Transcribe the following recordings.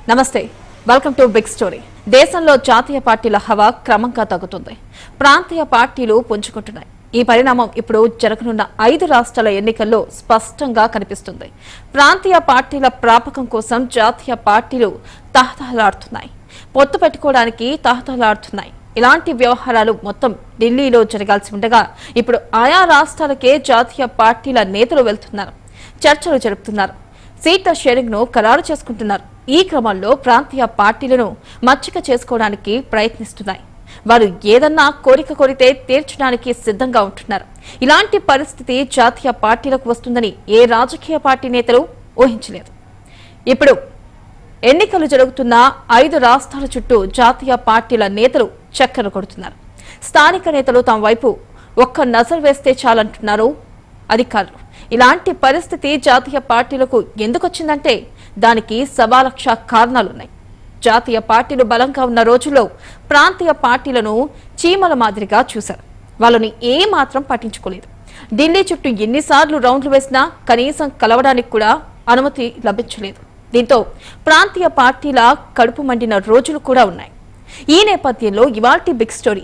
నమస్తే welcome to big story దేశంలో జాతీయ పార్టీల హవా క్రమంగా తగ్గుతుంది ప్రాంతీయ పార్టీలు పుంజుకుంటున్నాయి ఈ పరిణామం ఇప్పుడు జరగనున్న ఐదు రాష్ట్రాల ఎన్నికల్లో స్పష్టంగా కనిపిస్తుంది ప్రాంతీయ పార్టీల ప్రాపకం కోసం జాతీయ పార్టీలు తహతహలాడుతున్నాయి పొత్తు పెట్టుకోవడానికి తహతహలాడుతున్నాయి ఇలాంటి వ్యవహారాలు మొత్తం ఢిల్లీలో జరగాల్సి ఉండగా ఇప్పుడు ఆయా రాష్ట్రాలకే జాతీయ పార్టీల నేతలు వెళ్తున్నారు చర్చలు జరుపుతున్నారు సీట్ల షేరింగ్ ను ఖరారు చేసుకుంటున్నారు ఈ క్రమంలో ప్రాంతీయ పార్టీలను మచ్చిక చేసుకోవడానికి ప్రయత్నిస్తున్నాయి వారు ఏదన్నా కోరిక కోరితే తీర్చడానికి సిద్ధంగా ఉంటున్నారు ఇలాంటి పరిస్థితి జాతీయ పార్టీలకు వస్తుందని ఏ రాజకీయ పార్టీ నేతలు ఊహించలేదు ఇప్పుడు ఎన్నికలు జరుగుతున్న ఐదు రాష్ట్రాల చుట్టూ జాతీయ పార్టీల నేతలు చక్కర కొడుతున్నారు స్థానిక నేతలు తమ వైపు ఒక్క నజర్ వేస్తే చాలంటున్నారు అధికారులు ఇలాంటి పరిస్థితి జాతీయ పార్టీలకు ఎందుకు వచ్చిందంటే దానికి సవాలక్ష కారణాలున్నాయి జాతీయ పార్టీలు బలంగా ఉన్న రోజుల్లో ప్రాంతీయ పార్టీలను చీమల మాదిరిగా చూశారు వాళ్ళని ఏ మాత్రం పట్టించుకోలేదు ఢిల్లీ చుట్టూ ఎన్నిసార్లు రౌండ్లు వేసినా కనీసం కలవడానికి కూడా అనుమతి లభించలేదు దీంతో ప్రాంతీయ పార్టీల కడుపు మండిన రోజులు కూడా ఉన్నాయి ఈ నేపథ్యంలో ఇవాల్టి బిగ్ స్టోరీ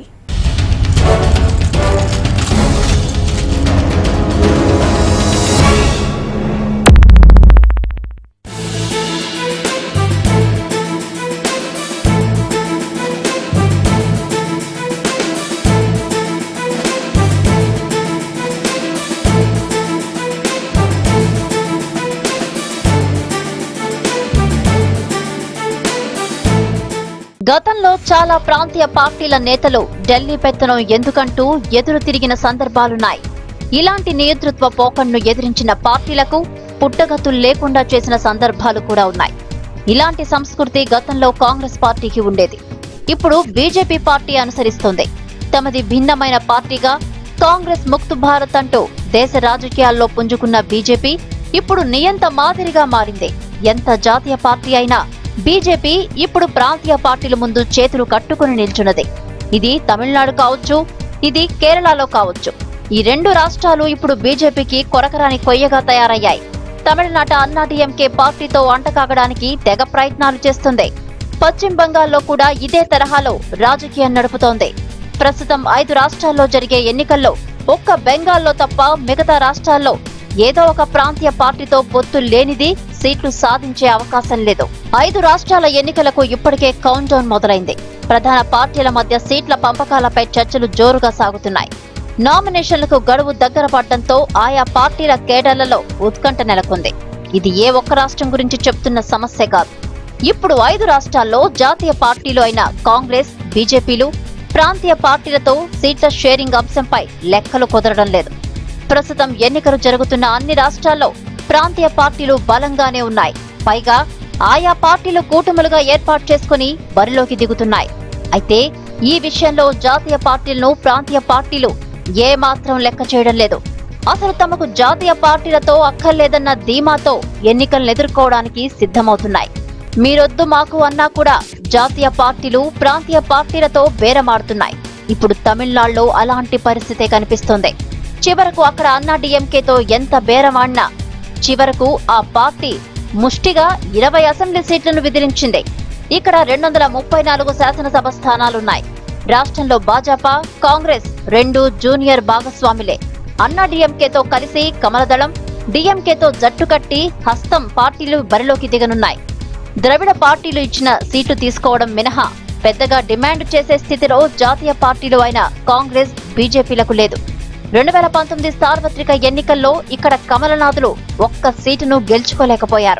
గతంలో చాలా ప్రాంతీయ పార్టీల నేతలు ఢిల్లీ పెత్తనం ఎందుకంటూ ఎదురు తిరిగిన సందర్భాలున్నాయి ఇలాంటి నియంతృత్వ పోకన్ను ఎదిరించిన పార్టీలకు పుట్టగతులు లేకుండా చేసిన సందర్భాలు కూడా ఉన్నాయి ఇలాంటి సంస్కృతి గతంలో కాంగ్రెస్ పార్టీకి ఉండేది ఇప్పుడు బీజేపీ పార్టీ అనుసరిస్తోంది తమది భిన్నమైన పార్టీగా కాంగ్రెస్ ముక్త్ భారత్ అంటూ దేశ రాజకీయాల్లో పుంజుకున్న బీజేపీ ఇప్పుడు నియంత మాదిరిగా మారింది ఎంత జాతీయ పార్టీ అయినా బీజేపీ ఇప్పుడు ప్రాంతీయ పార్టీల ముందు చేతులు కట్టుకుని నిల్చున్నది ఇది తమిళనాడు కావచ్చు ఇది కేరళలో కావచ్చు ఈ రెండు రాష్ట్రాలు ఇప్పుడు బీజేపీకి కొరకరాని కొయ్యగా తయారయ్యాయి తమిళనాట అన్నా డీఎంకే పార్టీతో అంటకాగడానికి తెగ ప్రయత్నాలు చేస్తుంది పశ్చిమ బంగాల్లో కూడా ఇదే తరహాలో రాజకీయం నడుపుతోంది ప్రస్తుతం ఐదు రాష్ట్రాల్లో జరిగే ఎన్నికల్లో ఒక్క బెంగాల్లో తప్ప మిగతా రాష్ట్రాల్లో ఏదో ఒక ప్రాంతీయ పార్టీతో పొత్తు లేనిది సీట్లు సాధించే అవకాశం లేదు ఐదు రాష్ట్రాల ఎన్నికలకు ఇప్పటికే కౌంట్ డౌన్ మొదలైంది ప్రధాన పార్టీల మధ్య సీట్ల పంపకాలపై చర్చలు జోరుగా సాగుతున్నాయి నామినేషన్లకు గడువు దగ్గర పడడంతో ఆయా పార్టీల కేడర్లలో ఉత్కంఠ నెలకొంది ఇది ఏ ఒక్క రాష్ట్రం గురించి చెప్తున్న సమస్య కాదు ఇప్పుడు ఐదు రాష్ట్రాల్లో జాతీయ పార్టీలు అయిన కాంగ్రెస్ బీజేపీలు ప్రాంతీయ పార్టీలతో సీట్ల షేరింగ్ అంశంపై లెక్కలు కుదరడం లేదు ప్రస్తుతం ఎన్నికలు జరుగుతున్న అన్ని రాష్ట్రాల్లో ప్రాంతీయ పార్టీలు బలంగానే ఉన్నాయి పైగా ఆయా పార్టీలు కూటములుగా ఏర్పాటు చేసుకుని బరిలోకి దిగుతున్నాయి అయితే ఈ విషయంలో జాతీయ పార్టీలను ప్రాంతీయ పార్టీలు ఏ మాత్రం లెక్క చేయడం లేదు అసలు తమకు జాతీయ పార్టీలతో అక్కర్లేదన్న ధీమాతో ఎన్నికలను ఎదుర్కోవడానికి సిద్ధమవుతున్నాయి మీరొద్దు మాకు అన్నా కూడా జాతీయ పార్టీలు ప్రాంతీయ పార్టీలతో బేరమాడుతున్నాయి ఇప్పుడు తమిళనాడులో అలాంటి పరిస్థితే కనిపిస్తోంది చివరకు అక్కడ అన్నా డిఎంకేతో ఎంత బేరమాడినా చివరకు ఆ పార్టీ ముష్టిగా ఇరవై అసెంబ్లీ సీట్లను విధించింది ఇక్కడ రెండు వందల ముప్పై నాలుగు శాసనసభ స్థానాలున్నాయి రాష్ట్రంలో భాజపా కాంగ్రెస్ రెండు జూనియర్ భాగస్వాములే అన్నా డిఎంకేతో కలిసి కమలదళం డిఎంకేతో జట్టు కట్టి హస్తం పార్టీలు బరిలోకి దిగనున్నాయి ద్రవిడ పార్టీలు ఇచ్చిన సీటు తీసుకోవడం మినహా పెద్దగా డిమాండ్ చేసే స్థితిలో జాతీయ పార్టీలు అయిన కాంగ్రెస్ బీజేపీలకు లేదు రెండు వేల పంతొమ్మిది సార్వత్రిక ఎన్నికల్లో ఇక్కడ కమలనాథులు ఒక్క సీటును గెలుచుకోలేకపోయారు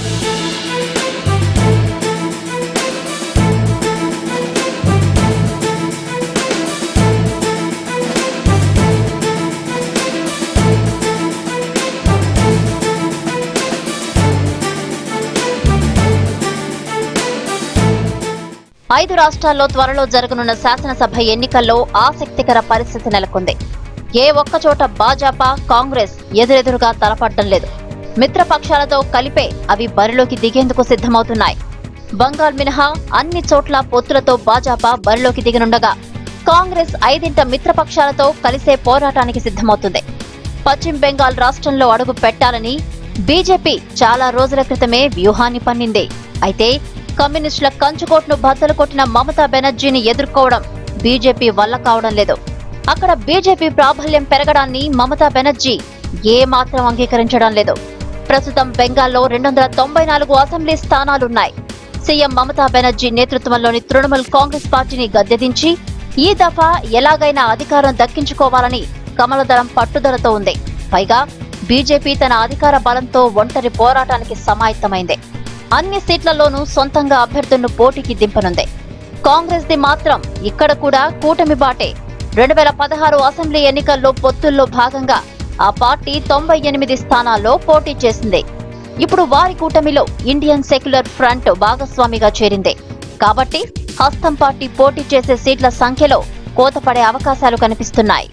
ఐదు రాష్ట్రాల్లో త్వరలో జరగనున్న శాసనసభ ఎన్నికల్లో ఆసక్తికర పరిస్థితి నెలకొంది ఏ ఒక్కచోట భాజపా కాంగ్రెస్ ఎదురెదురుగా తలపడడం లేదు మిత్రపక్షాలతో కలిపే అవి బరిలోకి దిగేందుకు సిద్ధమవుతున్నాయి బంగాల్ మినహా అన్ని చోట్ల పొత్తులతో భాజపా బరిలోకి దిగనుండగా కాంగ్రెస్ ఐదింట మిత్రపక్షాలతో కలిసే పోరాటానికి సిద్ధమవుతుంది పశ్చిమ బెంగాల్ రాష్ట్రంలో అడుగు పెట్టాలని బీజేపీ చాలా రోజుల క్రితమే వ్యూహాన్ని పన్నింది అయితే కమ్యూనిస్టుల కంచుకోట్ను బద్దలు కొట్టిన మమతా బెనర్జీని ఎదుర్కోవడం బీజేపీ వల్ల కావడం లేదు అక్కడ బీజేపీ ప్రాబల్యం పెరగడాన్ని మమతా బెనర్జీ ఏ మాత్రం అంగీకరించడం లేదు ప్రస్తుతం బెంగాల్లో రెండు వందల తొంభై నాలుగు అసెంబ్లీ స్థానాలున్నాయి సీఎం మమతా బెనర్జీ నేతృత్వంలోని తృణమూల్ కాంగ్రెస్ పార్టీని గద్దెదించి ఈ దఫా ఎలాగైనా అధికారం దక్కించుకోవాలని కమలదళం పట్టుదలతో ఉంది పైగా బీజేపీ తన అధికార బలంతో ఒంటరి పోరాటానికి సమాయత్తమైంది అన్ని సీట్లలోనూ సొంతంగా అభ్యర్థులను పోటీకి దింపనుంది కాంగ్రెస్ ది మాత్రం ఇక్కడ కూడా కూటమి బాటే రెండు వేల పదహారు అసెంబ్లీ ఎన్నికల్లో పొత్తుల్లో భాగంగా ఆ పార్టీ తొంభై ఎనిమిది స్థానాల్లో పోటీ చేసింది ఇప్పుడు వారి కూటమిలో ఇండియన్ సెక్యులర్ ఫ్రంట్ భాగస్వామిగా చేరింది కాబట్టి హస్తం పార్టీ పోటీ చేసే సీట్ల సంఖ్యలో కోతపడే అవకాశాలు కనిపిస్తున్నాయి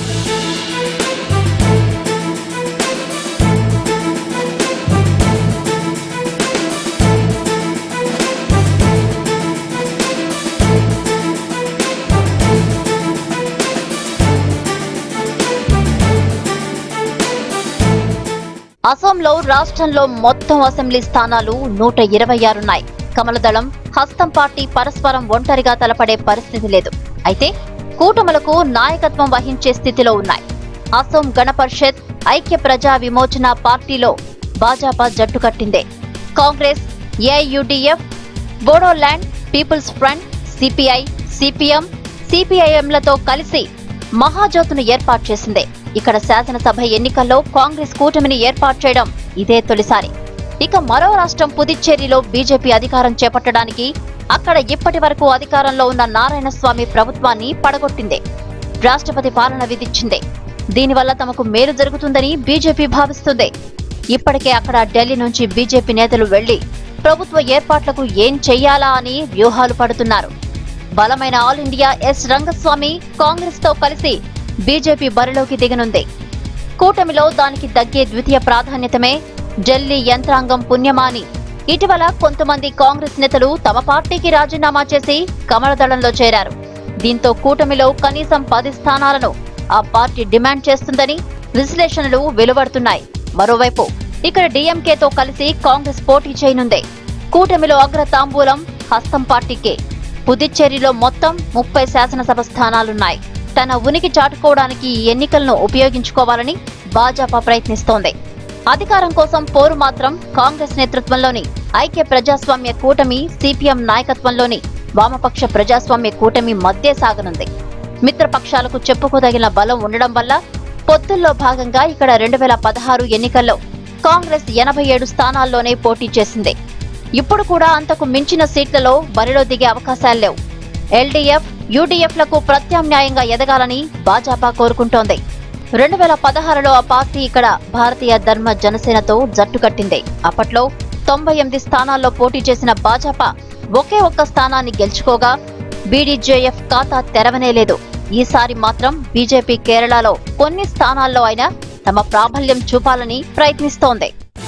అసోంలో రాష్ట్రంలో మొత్తం అసెంబ్లీ స్థానాలు నూట ఇరవై ఆరున్నాయి కమలదళం హస్తం పార్టీ పరస్పరం ఒంటరిగా తలపడే పరిస్థితి లేదు అయితే కూటములకు నాయకత్వం వహించే స్థితిలో ఉన్నాయి అసోం గణ పరిషత్ ఐక్య ప్రజా విమోచన పార్టీలో భాజపా జట్టు కట్టిందే Congress AIUDF Bodoland People's Front CPI CPM సిపిఐఎంలతో కలిసి మహాజ్యోతును ఏర్పాటు చేసింది ఇక్కడ శాసనసభ ఎన్నికల్లో కాంగ్రెస్ కూటమిని ఏర్పాటు చేయడం ఇదే తొలిసారి ఇక మరో రాష్ట్రం పుదుచ్చేరిలో బీజేపీ అధికారం చేపట్టడానికి అక్కడ ఇప్పటి వరకు అధికారంలో ఉన్న నారాయణస్వామి ప్రభుత్వాన్ని పడగొట్టింది రాష్ట్రపతి పాలన విధించింది దీనివల్ల తమకు మేలు జరుగుతుందని బీజేపీ భావిస్తుంది ఇప్పటికే అక్కడ ఢిల్లీ నుంచి బీజేపీ నేతలు వెళ్లి ప్రభుత్వ ఏర్పాట్లకు ఏం చెయ్యాలా అని వ్యూహాలు పడుతున్నారు బలమైన All India S Rangaswamy Congress తో కలిసి బీజేపీ బరిలోకి దిగనుంది కూటమిలో దానికి తగ్గే ద్వితీయ ప్రాధాన్యతమే ఢిల్లీ యంత్రాంగం పుణ్యమాని ఇటీవల కొంతమంది కాంగ్రెస్ నేతలు తమ పార్టీకి రాజీనామా చేసి కమలదళంలో చేరారు దీంతో కూటమిలో కనీసం పది స్థానాలను ఆ పార్టీ డిమాండ్ చేస్తుందని విశ్లేషణలు వెలువడుతున్నాయి మరోవైపు ఇక్కడ డీఎంకేతో కలిసి కాంగ్రెస్ పోటీ చేయనుంది కూటమిలో అగ్ర తాంబూలం హస్తం పార్టీకే పుదుచ్చేరిలో మొత్తం ముప్పై శాసనసభ స్థానాలున్నాయి తన ఉనికి చాటుకోవడానికి ఈ ఎన్నికలను ఉపయోగించుకోవాలని భాజపా ప్రయత్నిస్తోంది అధికారం కోసం పోరు మాత్రం కాంగ్రెస్ నేతృత్వంలోని ఐక్య ప్రజాస్వామ్య కూటమి సిపిఎం నాయకత్వంలోని వామపక్ష ప్రజాస్వామ్య కూటమి మధ్య సాగనుంది మిత్రపక్షాలకు చెప్పుకోదగిన బలం ఉండడం వల్ల పొత్తుల్లో భాగంగా ఇక్కడ రెండు వేల పదహారు ఎన్నికల్లో కాంగ్రెస్ ఎనభై ఏడు స్థానాల్లోనే పోటీ చేసింది ఇప్పుడు కూడా అంతకు మించిన సీట్లలో బరిలో దిగే అవకాశాలు లేవు ఎల్డీఎఫ్ యూడీఎఫ్లకు ప్రత్యామ్నాయంగా ఎదగాలని భాజపా కోరుకుంటోంది రెండు వేల పదహారులో ఆ పార్టీ ఇక్కడ భారతీయ ధర్మ జనసేనతో జట్టు కట్టింది అప్పట్లో తొంభై ఎనిమిది స్థానాల్లో పోటీ చేసిన భాజపా ఒకే ఒక్క స్థానాన్ని గెలుచుకోగా బీడీజేఎఫ్ ఖాతా తెరవనే లేదు ఈసారి మాత్రం బీజేపీ కేరళలో కొన్ని స్థానాల్లో అయినా తమ ప్రాబల్యం చూపాలని ప్రయత్నిస్తోంది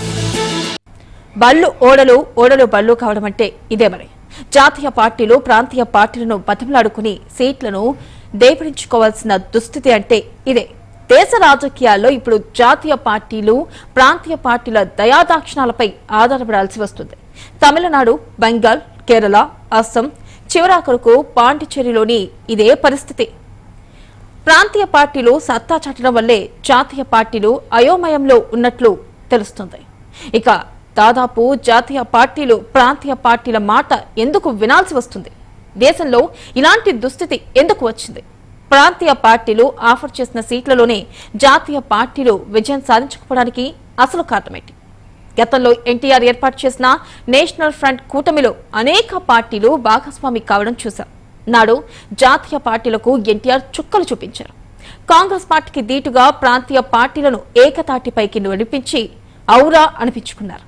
బళ్ళు ఓడలు ఓడలు బళ్ళు కావడం అంటే ఇదే మరి జాతీయ పార్టీలు ప్రాంతీయ పార్టీలను బతిమలాడుకుని సీట్లను దేపడించుకోవాల్సిన దుస్థితి అంటే ఇదే దేశ రాజకీయాల్లో ఇప్పుడు జాతీయ పార్టీలు ప్రాంతీయ పార్టీల దయాదాక్షిణాలపై ఆధారపడాల్సి వస్తుంది తమిళనాడు బెంగాల్ కేరళ అస్సాం చివరాఖరుకు పాండిచ్చేరిలోని ఇదే పరిస్థితి ప్రాంతీయ పార్టీలు సత్తా చాటడం వల్లే జాతీయ పార్టీలు అయోమయంలో ఉన్నట్లు తెలుస్తుంది ఇక దాదాపు జాతీయ పార్టీలు ప్రాంతీయ పార్టీల మాట ఎందుకు వినాల్సి వస్తుంది దేశంలో ఇలాంటి దుస్థితి ఎందుకు వచ్చింది ప్రాంతీయ పార్టీలు ఆఫర్ చేసిన సీట్లలోనే జాతీయ పార్టీలు విజయం సాధించకపోవడానికి అసలు కారణమేంటి గతంలో ఎన్టీఆర్ ఏర్పాటు చేసిన నేషనల్ ఫ్రంట్ కూటమిలో అనేక పార్టీలు భాగస్వామి కావడం చూశాం నాడు జాతీయ పార్టీలకు ఎన్టీఆర్ చుక్కలు చూపించారు కాంగ్రెస్ పార్టీకి దీటుగా ప్రాంతీయ పార్టీలను ఏకతాటిపైకి నడిపించి ఔరా అనిపించుకున్నారు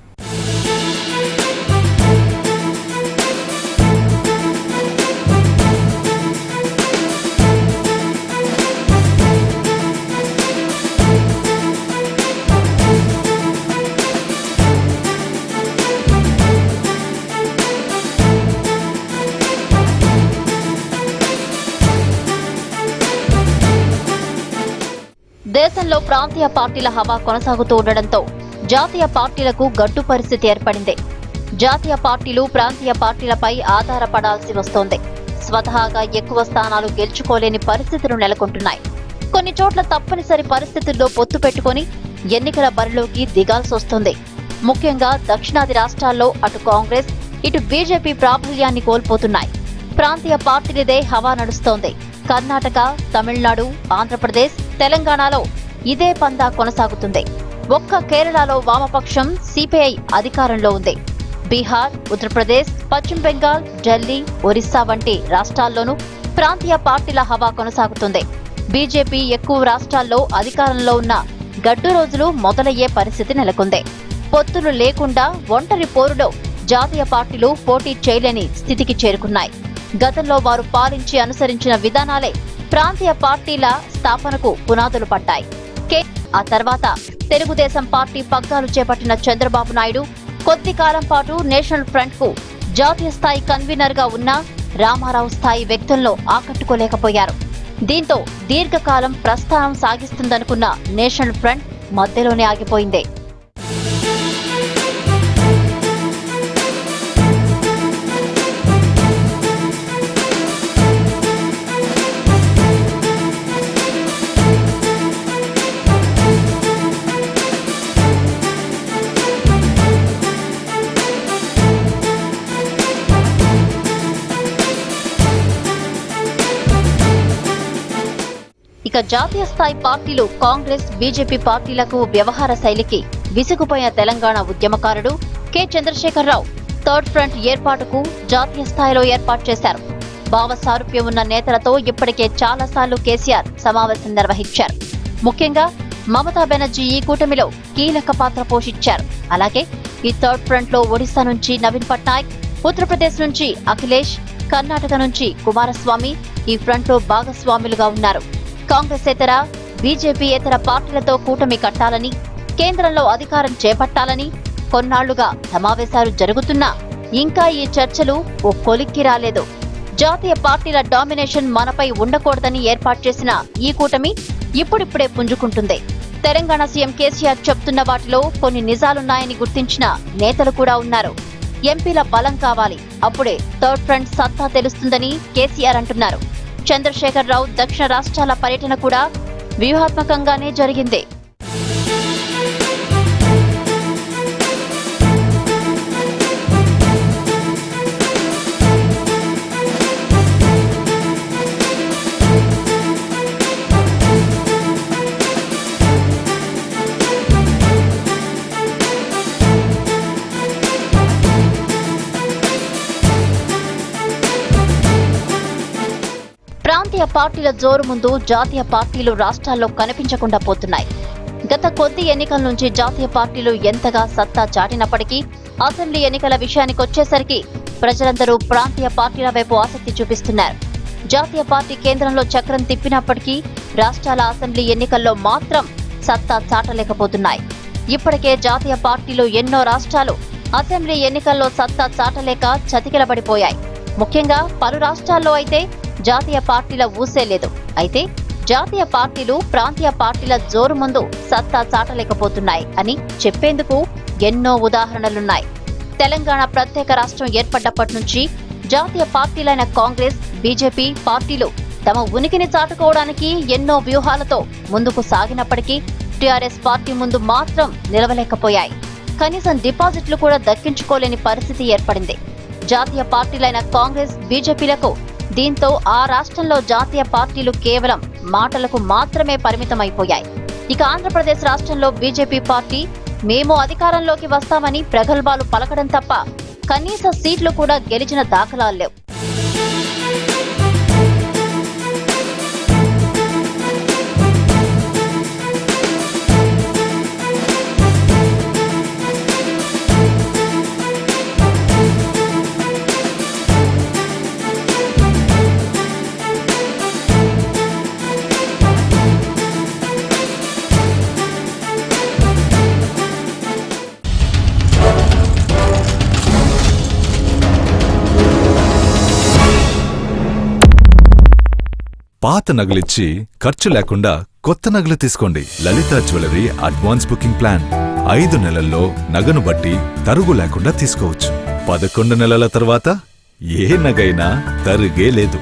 దేశంలో ప్రాంతీయ పార్టీల హవా కొనసాగుతూ ఉండడంతో జాతీయ పార్టీలకు గడ్డు పరిస్థితి ఏర్పడింది జాతీయ పార్టీలు ప్రాంతీయ పార్టీలపై ఆధారపడాల్సి వస్తోంది స్వతహాగా ఎక్కువ స్థానాలు గెలుచుకోలేని పరిస్థితులు నెలకొంటున్నాయి కొన్ని చోట్ల తప్పనిసరి పరిస్థితుల్లో పొత్తు పెట్టుకొని ఎన్నికల బరిలోకి దిగాల్సి వస్తుంది ముఖ్యంగా దక్షిణాది రాష్ట్రాల్లో అటు కాంగ్రెస్ ఇటు బీజేపీ ప్రాబల్యాన్ని కోల్పోతున్నాయి ప్రాంతీయ పార్టీలదే హవా నడుస్తోంది కర్ణాటక తమిళనాడు ఆంధ్రప్రదేశ్ తెలంగాణలో ఇదే పందా కొనసాగుతుంది ఒక్క కేరళలో వామపక్షం సిపిఐ అధికారంలో ఉంది బీహార్ ఉత్తరప్రదేశ్ పశ్చిమ బెంగాల్ ఢిల్లీ ఒరిస్సా వంటి రాష్ట్రాల్లోనూ ప్రాంతీయ పార్టీల హవా కొనసాగుతుంది బీజేపీ ఎక్కువ రాష్ట్రాల్లో అధికారంలో ఉన్న గడ్డు రోజులు మొదలయ్యే పరిస్థితి నెలకొంది పొత్తులు లేకుండా ఒంటరి పోరులో జాతీయ పార్టీలు పోటీ చేయలేని స్థితికి చేరుకున్నాయి గతంలో వారు పాలించి అనుసరించిన విధానాలే ప్రాంతీయ పార్టీల స్థాపనకు పునాదులు పడ్డాయి కే ఆ తర్వాత తెలుగుదేశం పార్టీ పగ్గాలు చేపట్టిన చంద్రబాబు నాయుడు కొద్ది కాలం పాటు నేషనల్ ఫ్రంట్ కు జాతీయ స్థాయి కన్వీనర్ గా ఉన్న రామారావు స్థాయి వ్యక్తులను ఆకట్టుకోలేకపోయారు దీంతో దీర్ఘకాలం ప్రస్థానం సాగిస్తుందనుకున్న నేషనల్ ఫ్రంట్ మధ్యలోనే ఆగిపోయింది ఇక జాతీయ స్థాయి పార్టీలు కాంగ్రెస్ బీజేపీ పార్టీలకు వ్యవహార శైలికి విసుగుపోయిన తెలంగాణ ఉద్యమకారుడు కె చంద్రశేఖరరావు థర్డ్ ఫ్రంట్ ఏర్పాటుకు జాతీయ స్థాయిలో ఏర్పాటు చేశారు భావ సారూప్యం ఉన్న నేతలతో ఇప్పటికే చాలాసార్లు కేసీఆర్ సమావేశం నిర్వహించారు ముఖ్యంగా మమతా బెనర్జీ ఈ కూటమిలో కీలక పాత్ర పోషించారు అలాగే ఈ థర్డ్ ఫ్రంట్ లో ఒడిశా నుంచి నవీన్ పట్నాయక్ ఉత్తరప్రదేశ్ నుంచి అఖిలేష్ కర్ణాటక నుంచి కుమారస్వామి ఈ ఫ్రంట్ లో భాగస్వాములుగా ఉన్నారు కాంగ్రెస్ ఇతర బీజేపీ ఇతర పార్టీలతో కూటమి కట్టాలని కేంద్రంలో అధికారం చేపట్టాలని కొన్నాళ్లుగా సమావేశాలు జరుగుతున్నా ఇంకా ఈ చర్చలు ఓ కొలిక్కి రాలేదు జాతీయ పార్టీల డామినేషన్ మనపై ఉండకూడదని ఏర్పాటు చేసిన ఈ కూటమి ఇప్పుడిప్పుడే పుంజుకుంటుంది తెలంగాణ సీఎం కేసీఆర్ చెప్తున్న వాటిలో కొన్ని నిజాలున్నాయని గుర్తించిన నేతలు కూడా ఉన్నారు ఎంపీల బలం కావాలి అప్పుడే థర్డ్ ఫ్రంట్ సత్తా తెలుస్తుందని కేసీఆర్ అంటున్నారు చంద్రశేఖర్ రావు దక్షిణ రాష్ట్రాల పర్యటన కూడా వ్యూహాత్మకంగానే జరిగింది ప్రాంతీయ పార్టీల జోరు ముందు జాతీయ పార్టీలు రాష్ట్రాల్లో కనిపించకుండా పోతున్నాయి గత కొద్ది ఎన్నికల నుంచి జాతీయ పార్టీలు ఎంతగా సత్తా చాటినప్పటికీ అసెంబ్లీ ఎన్నికల విషయానికొచ్చేసరికి ప్రజలందరూ ప్రాంతీయ పార్టీల వైపు ఆసక్తి చూపిస్తున్నారు జాతీయ పార్టీ కేంద్రంలో చక్రం తిప్పినప్పటికీ రాష్ట్రాల అసెంబ్లీ ఎన్నికల్లో మాత్రం సత్తా చాటలేకపోతున్నాయి ఇప్పటికే జాతీయ పార్టీలు ఎన్నో రాష్ట్రాలు అసెంబ్లీ ఎన్నికల్లో సత్తా చాటలేక చతికిలబడిపోయాయి ముఖ్యంగా పలు రాష్ట్రాల్లో అయితే జాతీయ పార్టీల ఊసే లేదు అయితే జాతీయ పార్టీలు ప్రాంతీయ పార్టీల జోరు ముందు సత్తా చాటలేకపోతున్నాయి అని చెప్పేందుకు ఎన్నో ఉదాహరణలున్నాయి తెలంగాణ ప్రత్యేక రాష్ట్రం ఏర్పడ్డప్పటి నుంచి జాతీయ పార్టీలైన కాంగ్రెస్ బీజేపీ పార్టీలు తమ ఉనికిని చాటుకోవడానికి ఎన్నో వ్యూహాలతో ముందుకు సాగినప్పటికీ టీఆర్ఎస్ పార్టీ ముందు మాత్రం నిలవలేకపోయాయి కనీసం డిపాజిట్లు కూడా దక్కించుకోలేని పరిస్థితి ఏర్పడింది జాతీయ పార్టీలైన కాంగ్రెస్ బీజేపీలకు దీంతో ఆ రాష్ట్రంలో జాతీయ పార్టీలు కేవలం మాటలకు మాత్రమే పరిమితమైపోయాయి ఇక ఆంధ్రప్రదేశ్ రాష్ట్రంలో బీజేపీ పార్టీ మేము అధికారంలోకి వస్తామని ప్రగల్భాలు పలకడం తప్ప కనీస సీట్లు కూడా గెలిచిన దాఖలాలు లేవు పాత నగలిచ్చి ఖర్చు లేకుండా కొత్త నగలు తీసుకోండి Lalitha jewellery advance booking plan ఐదు నెలల్లో నగను బట్టి తరుగు లేకుండా తీసుకోవచ్చు పదకొండు నెలల తర్వాత ఏ నగైనా తరుగే లేదు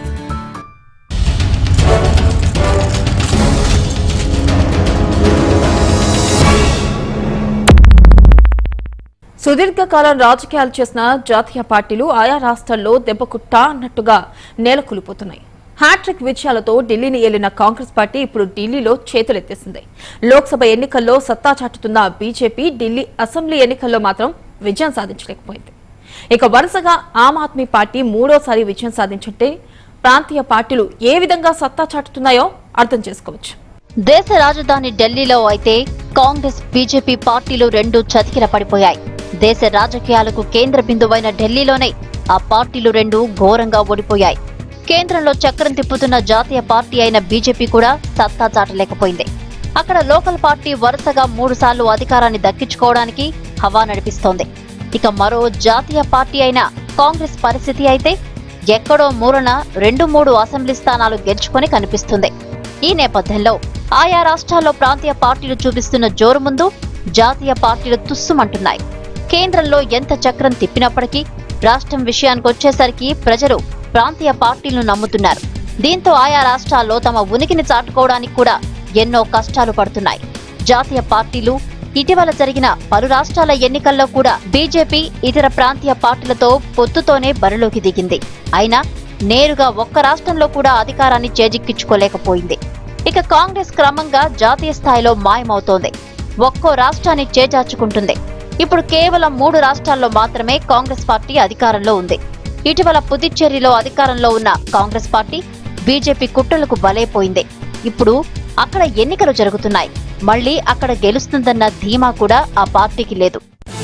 సుదీర్ఘకాలం రాజకీయాలు చేసిన జాతీయ పార్టీలు ఆయా రాష్ట్రాల్లో దెబ్బకుట్టా అన్నట్టుగా నేలకూలిపోతున్నాయి హ్యాట్రిక్ విజయాలతో ఢిల్లీని ఏలిన కాంగ్రెస్ పార్టీ ఇప్పుడు ఢిల్లీలో చేతులెత్తేసింది లోక్సభ ఎన్నికల్లో సత్తా చాటుతున్న బీజేపీ ఢిల్లీ అసెంబ్లీ ఎన్నికల్లో మాత్రం విజయం సాధించలేకపోయింది ఇక వరుసగా ఆమ్ ఆద్మీ పార్టీ మూడోసారి విజయం సాధించుంటే ప్రాంతీయ పార్టీలు ఏ విధంగా సత్తా చాటుతున్నాయో అర్థం చేసుకోవచ్చు దేశ రాజధాని ఢిల్లీలో అయితే కాంగ్రెస్ బీజేపీ పార్టీలు రెండు చతికిల పడిపోయాయి దేశ రాజకీయాలకు కేంద్ర బిందువైన ఢిల్లీలోనే ఆ పార్టీలు రెండు ఘోరంగా ఓడిపోయాయి కేంద్రంలో చక్రం తిప్పుతున్న జాతీయ పార్టీ అయిన బీజేపీ కూడా సత్తా చాటలేకపోయింది అక్కడ లోకల్ పార్టీ వరుసగా మూడు సార్లు అధికారాన్ని దక్కించుకోవడానికి హవా నడిపిస్తోంది ఇక మరో జాతీయ పార్టీ అయిన కాంగ్రెస్ పరిస్థితి అయితే ఎక్కడో మూలన రెండు మూడు అసెంబ్లీ స్థానాలు గెలుచుకొని కనిపిస్తుంది ఈ నేపథ్యంలో ఆయా రాష్ట్రాల్లో ప్రాంతీయ పార్టీలు చూపిస్తున్న జోరు ముందు జాతీయ పార్టీలు తుస్సుమంటున్నాయి కేంద్రంలో ఎంత చక్రం తిప్పినప్పటికీ రాష్ట్రం విషయానికొచ్చేసరికి ప్రజలు ప్రాంతీయ పార్టీలను నమ్ముతున్నారు దీంతో ఆయా రాష్ట్రాల్లో తమ ఉనికిని చాటుకోవడానికి కూడా ఎన్నో కష్టాలు పడుతున్నాయి జాతీయ పార్టీలు ఇటీవల జరిగిన పలు రాష్ట్రాల ఎన్నికల్లో కూడా బీజేపీ ఇతర ప్రాంతీయ పార్టీలతో పొత్తుతోనే బరిలోకి దిగింది అయినా నేరుగా ఒక్క రాష్ట్రంలో కూడా అధికారాన్ని చేజిక్కించుకోలేకపోయింది ఇక కాంగ్రెస్ క్రమంగా జాతీయ స్థాయిలో మాయమవుతోంది ఒక్కో రాష్ట్రాన్ని చేజార్చుకుంటుంది ఇప్పుడు కేవలం మూడు రాష్ట్రాల్లో మాత్రమే కాంగ్రెస్ పార్టీ అధికారంలో ఉంది ఇటీవల పుదుచ్చేరిలో అధికారంలో ఉన్న కాంగ్రెస్ పార్టీ బీజేపీ కుట్రలకు బలైపోయింది ఇప్పుడు అక్కడ ఎన్నికలు జరుగుతున్నాయి మళ్లీ అక్కడ గెలుస్తుందన్న ధీమా కూడా ఆ పార్టీకి లేదు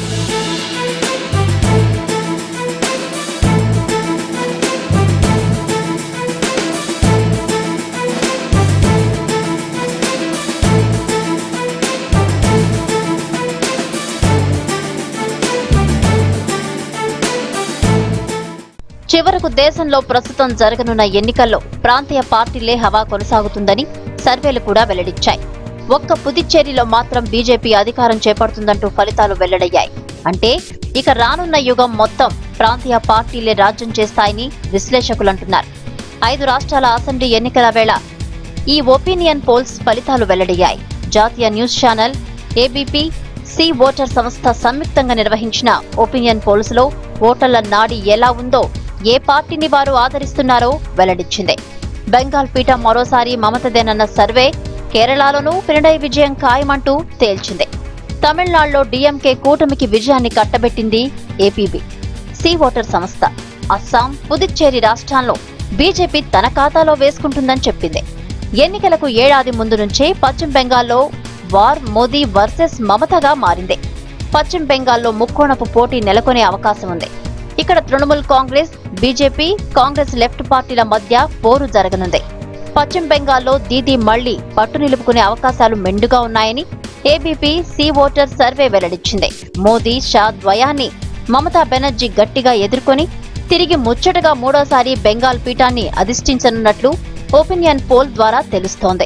చివరకు దేశంలో ప్రస్తుతం జరగనున్న ఎన్నికల్లో ప్రాంతీయ పార్టీలే హవా కొనసాగుతుందని సర్వేలు కూడా వెల్లడించాయి ఒక్క పుదుచ్చేరిలో మాత్రం బీజేపీ అధికారం చేపడుతుందంటూ ఫలితాలు వెల్లడయ్యాయి అంటే ఇక రానున్న యుగం మొత్తం ప్రాంతీయ పార్టీలే రాజ్యం చేస్తాయని విశ్లేషకులు అంటున్నారు ఐదు రాష్ట్రాల అసెంబ్లీ ఎన్నికల వేళ ఈ ఒపీనియన్ పోల్స్ ఫలితాలు వెల్లడయ్యాయి జాతీయ news channel ABP C Voter సంస్థ సంయుక్తంగా నిర్వహించిన ఒపీనియన్ పోల్స్ లో ఓటర్ల నాడి ఎలా ఉందో ఏ పార్టీని వారు ఆదరిస్తున్నారో వెల్లడించింది బెంగాల్ పీఠ మరోసారి మమతదేనన్న సర్వే కేరళలోనూ పినడై విజయం ఖాయమంటూ తేల్చింది తమిళనాడులో డీఎంకే కూటమికి విజయాన్ని కట్టబెట్టింది ఏపీబీ సి ఓటర్ సంస్థ అస్సాం పుదుచ్చేరి రాష్ట్రాల్లో బీజేపీ తన ఖాతాలో వేసుకుంటుందని చెప్పింది ఎన్నికలకు ఏడాది ముందు నుంచే పశ్చిమ బెంగాల్లో వార్ మోదీ వర్సెస్ మమతగా మారింది పశ్చిమ బెంగాల్లో ముక్కోణపు పోటీ నెలకొనే అవకాశం ఉంది ఇక్కడ తృణమూల్ కాంగ్రెస్ బీజేపీ కాంగ్రెస్ లెఫ్ట్ పార్టీల మధ్య పోరు జరగనుంది పశ్చిమ బెంగాల్లో దీదీ మళ్లీ పట్టు నిలుపుకునే అవకాశాలు మెండుగా ఉన్నాయని ఏబీపీ సి ఓటర్ సర్వే వెల్లడించింది మోదీ షా ద్వయాన్ని మమతా బెనర్జీ గట్టిగా ఎదుర్కొని తిరిగి ముచ్చటగా మూడోసారి బెంగాల్ పీఠాన్ని అధిష్ఠించనున్నట్లు ఒపీనియన్ పోల్ ద్వారా తెలుస్తోంది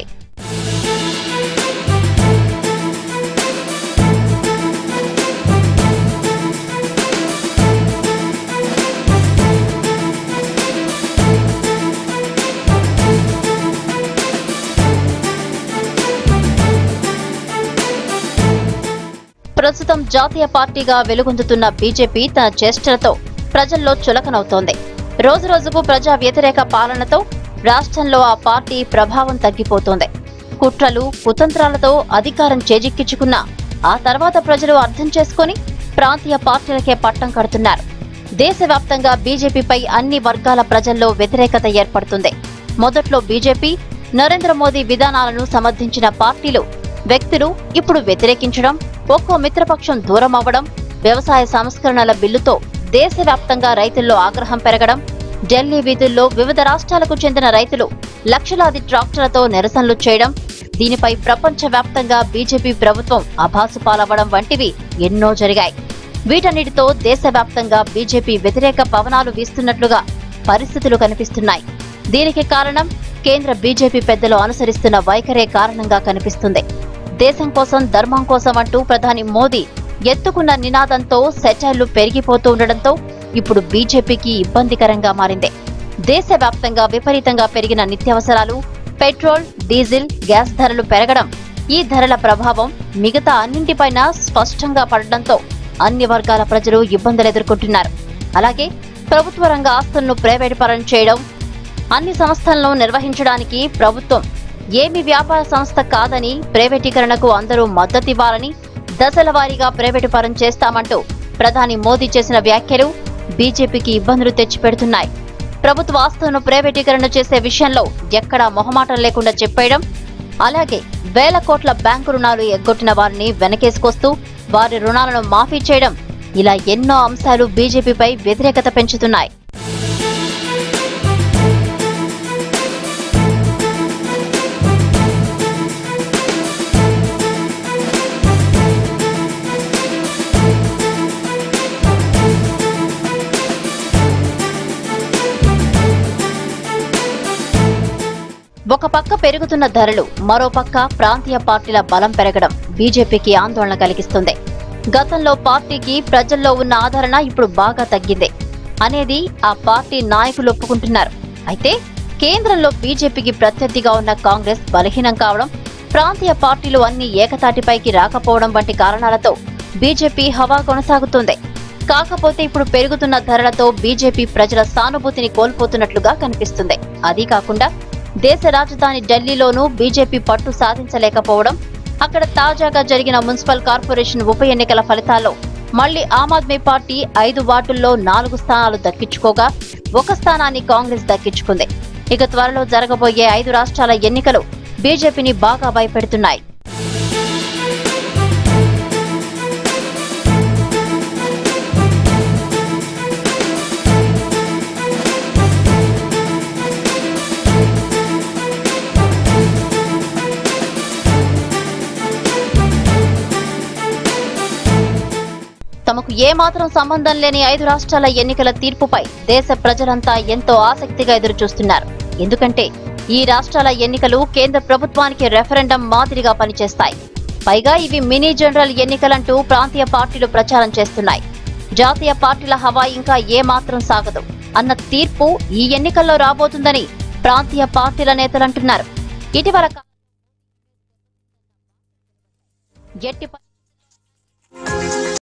ప్రస్తుతం జాతీయ పార్టీగా వెలుగొందుతున్న బీజేపీ తన చేష్టలతో ప్రజల్లో చులకనవుతోంది రోజు రోజుకు ప్రజా వ్యతిరేక పాలనతో రాష్ట్రంలో ఆ పార్టీ ప్రభావం తగ్గిపోతోంది కుట్రలు కుతంత్రాలతో అధికారం చేజిక్కించుకున్న ఆ తర్వాత ప్రజలు అర్థం చేసుకొని ప్రాంతీయ పార్టీలకే పట్టం కడుతున్నారు దేశవ్యాప్తంగా బీజేపీపై అన్ని వర్గాల ప్రజల్లో వ్యతిరేకత ఏర్పడుతుంది మొదట్లో బీజేపీ నరేంద్ర మోదీ విధానాలను సమర్థించిన పార్టీలు వ్యక్తులు ఇప్పుడు వ్యతిరేకించడం ఒక్కో మిత్రపక్షం దూరం అవ్వడం వ్యవసాయ సంస్కరణల బిల్లుతో దేశవ్యాప్తంగా రైతుల్లో ఆగ్రహం పెరగడం ఢిల్లీ వీధుల్లో వివిధ రాష్ట్రాలకు చెందిన రైతులు లక్షలాది ట్రాక్టర్లతో నిరసనలు చేయడం దీనిపై ప్రపంచవ్యాప్తంగా బీజేపీ ప్రభుత్వం అభాసు పాలవ్వడం వంటివి ఎన్నో జరిగాయి వీటన్నిటితో దేశవ్యాప్తంగా బీజేపీ వ్యతిరేక పవనాలు వీస్తున్నట్లుగా పరిస్థితులు కనిపిస్తున్నాయి దీనికి కారణం కేంద్ర బీజేపీ పెద్దలు అనుసరిస్తున్న వైఖరే కారణంగా కనిపిస్తుంది దేశం కోసం ధర్మం కోసం అంటూ ప్రధాని మోదీ ఎత్తుకున్న నినాదంతో సెటైర్లు పెరిగిపోతూ ఉండడంతో ఇప్పుడు బీజేపీకి ఇబ్బందికరంగా మారింది దేశవ్యాప్తంగా విపరీతంగా పెరిగిన నిత్యావసరాలు పెట్రోల్ డీజిల్ గ్యాస్ ధరలు పెరగడం ఈ ధరల ప్రభావం మిగతా అన్నింటిపైన స్పష్టంగా పడడంతో అన్ని వర్గాల ప్రజలు ఇబ్బందులు ఎదుర్కొంటున్నారు అలాగే ప్రభుత్వ రంగ ఆస్తులను ప్రైవేటు పరం చేయడం అన్ని సంస్థలను నిర్వహించడానికి ప్రభుత్వం ఏమి వ్యాపార సంస్థ కాదని ప్రైవేటీకరణకు అందరూ మద్దతివ్వాలని దశల వారీగా ప్రైవేటు పరం చేస్తామంటూ ప్రధాని మోదీ చేసిన వ్యాఖ్యలు బీజేపీకి ఇబ్బందులు తెచ్చిపెడుతున్నాయి ప్రభుత్వ ఆస్తులను ప్రైవేటీకరణ చేసే విషయంలో ఎక్కడా మొహమాటం లేకుండా చెప్పేయడం అలాగే వేల కోట్ల బ్యాంకు రుణాలు ఎగ్గొట్టిన వారిని వెనకేసుకొస్తూ వారి రుణాలను మాఫీ చేయడం ఇలా ఎన్నో అంశాలు బీజేపీపై వ్యతిరేకత పెంచుతున్నాయి ఒక పక్క పెరుగుతున్న ధరలు మరో పక్క ప్రాంతీయ పార్టీల బలం పెరగడం బీజేపీకి ఆందోళన కలిగిస్తుంది గతంలో పార్టీకి ప్రజల్లో ఉన్న ఆదరణ ఇప్పుడు బాగా తగ్గింది అనేది ఆ పార్టీ నాయకులు ఒప్పుకుంటున్నారు అయితే కేంద్రంలో బీజేపీకి ప్రత్యర్థిగా ఉన్న కాంగ్రెస్ బలహీనం కావడం ప్రాంతీయ పార్టీలు అన్ని ఏకతాటిపైకి రాకపోవడం వంటి కారణాలతో బీజేపీ హవా కొనసాగుతుంది కాకపోతే ఇప్పుడు పెరుగుతున్న ధరలతో బీజేపీ ప్రజల సానుభూతిని కోల్పోతున్నట్లుగా కనిపిస్తుంది అదీ కాకుండా దేశ రాజధాని ఢిల్లీలోనూ బీజేపీ పట్టు సాధించలేకపోవడం అక్కడ తాజాగా జరిగిన మున్సిపల్ కార్పొరేషన్ ఉప ఎన్నికల ఫలితాల్లో మళ్లీ ఆమ్ ఆద్మీ పార్టీ ఐదు వార్డుల్లో నాలుగు స్థానాలు దక్కించుకోగా ఒక స్థానాన్ని కాంగ్రెస్ దక్కించుకుంది ఇక త్వరలో జరగబోయే ఐదు రాష్ట్రాల ఎన్నికలు బీజేపీని బాగా భయపెడుతున్నాయి తమకు ఏమాత్రం సంబంధం లేని ఐదు రాష్ట్రాల ఎన్నికల తీర్పుపై దేశ ప్రజలంతా ఎంతో ఆసక్తిగా ఎదురుచూస్తున్నారు ఎందుకంటే ఈ రాష్ట్రాల ఎన్నికలు కేంద్ర ప్రభుత్వానికి రెఫరెండం మాదిరిగా పనిచేస్తాయి పైగా ఇవి మినీ జనరల్ ఎన్నికలంటూ ప్రాంతీయ పార్టీలు ప్రచారం చేస్తున్నాయి జాతీయ పార్టీల హవా ఇంకా ఏమాత్రం సాగదు అన్న తీర్పు ఈ ఎన్నికల్లో రాబోతుందని ప్రాంతీయ పార్టీల నేతలంటున్నారు ఇటీవల కా- ఎట్టి ప-